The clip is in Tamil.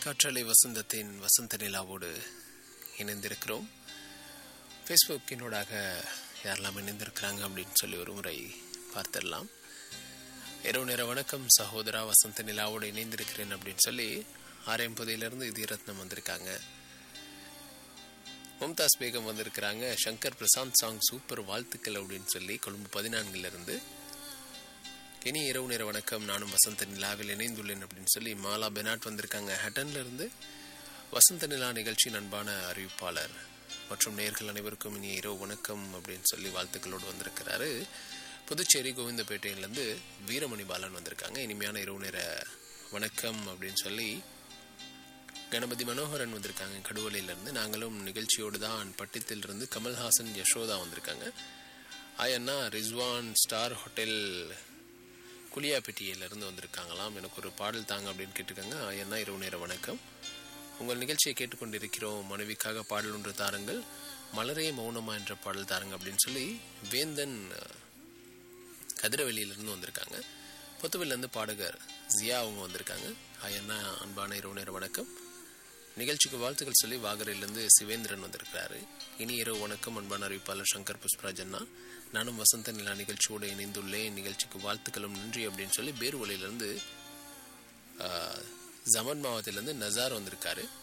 காற்றலை வசந்தத்தின் வசந்த நிலாவோடு இணைந்திருக்கிறோம் ஃபேஸ்புக்கினூடாக யாரெல்லாம் இணைந்திருக்கிறாங்க அப்படின்னு சொல்லி ஒரு முறை பார்த்துடலாம் இரவு நேர வணக்கம் சகோதரா வசந்த நிலாவோடு இணைந்திருக்கிறேன் அப்படின்னு சொல்லி ஆரையம்பதியிலிருந்து இதயரத்னம் வந்திருக்காங்க மும்தாஸ் பேகம் வந்திருக்கிறாங்க சங்கர் பிரசாந்த் சாங் சூப்பர் வாழ்த்துக்கள் அப்படின்னு சொல்லி கொழும்பு பதினான்குல இருந்து இனி இரவு நேர வணக்கம் நானும் வசந்த நிலாவில் இணைந்துள்ளேன் அப்படின்னு சொல்லி மாலா பெனாட் வந்திருக்காங்க ஹட்டன்ல இருந்து வசந்த நிலா நிகழ்ச்சியின் அன்பான அறிவிப்பாளர் மற்றும் நேர்கள் அனைவருக்கும் இனி இரவு வணக்கம் அப்படின்னு சொல்லி வாழ்த்துக்களோடு வந்திருக்கிறாரு புதுச்சேரி கோவிந்தப்பேட்டையிலேருந்து வீரமணி பாலன் வந்திருக்காங்க இனிமையான இரவு நேர வணக்கம் அப்படின்னு சொல்லி கணபதி மனோகரன் வந்திருக்காங்க கடுவலையிலேருந்து நாங்களும் நிகழ்ச்சியோடு தான் பட்டித்திலிருந்து கமல்ஹாசன் யசோதா வந்திருக்காங்க ஆயண்ணா ரிஸ்வான் ஸ்டார் ஹோட்டல் குளியாப்பட்டியிலிருந்து வந்திருக்காங்களாம் எனக்கு ஒரு பாடல் தாங்க அப்படின்னு கேட்டிருக்காங்க ஆயண்ணா இரவு நேர வணக்கம் உங்கள் நிகழ்ச்சியை கேட்டுக்கொண்டிருக்கிறோம் மனைவிக்காக பாடல் ஒன்று தாருங்கள் மலரே மௌனமா என்ற பாடல் தாருங்க அப்படின்னு சொல்லி வேந்தன் கதிரவெளியிலிருந்து வந்திருக்காங்க பொத்துவிலேருந்து பாடகர் ஜியா அவங்க வந்திருக்காங்க ஆயண்ணா அன்பான இரவு நேர வணக்கம் நிகழ்ச்சிக்கு வாழ்த்துக்கள் சொல்லி வாகரையிலிருந்து சிவேந்திரன் வந்திருக்கிறாரு இனி இரவு வணக்கம் அன்பான அறிவிப்பாளர் சங்கர் புஷ்பராஜ் அண்ணா நானும் வசந்த நிலா நிகழ்ச்சியோடு இணைந்துள்ளேன் நிகழ்ச்சிக்கு வாழ்த்துக்களும் நன்றி அப்படின்னு சொல்லி பேருவலையிலேருந்து ஜமன் மாவட்டத்திலேருந்து நசார் வந்திருக்காரு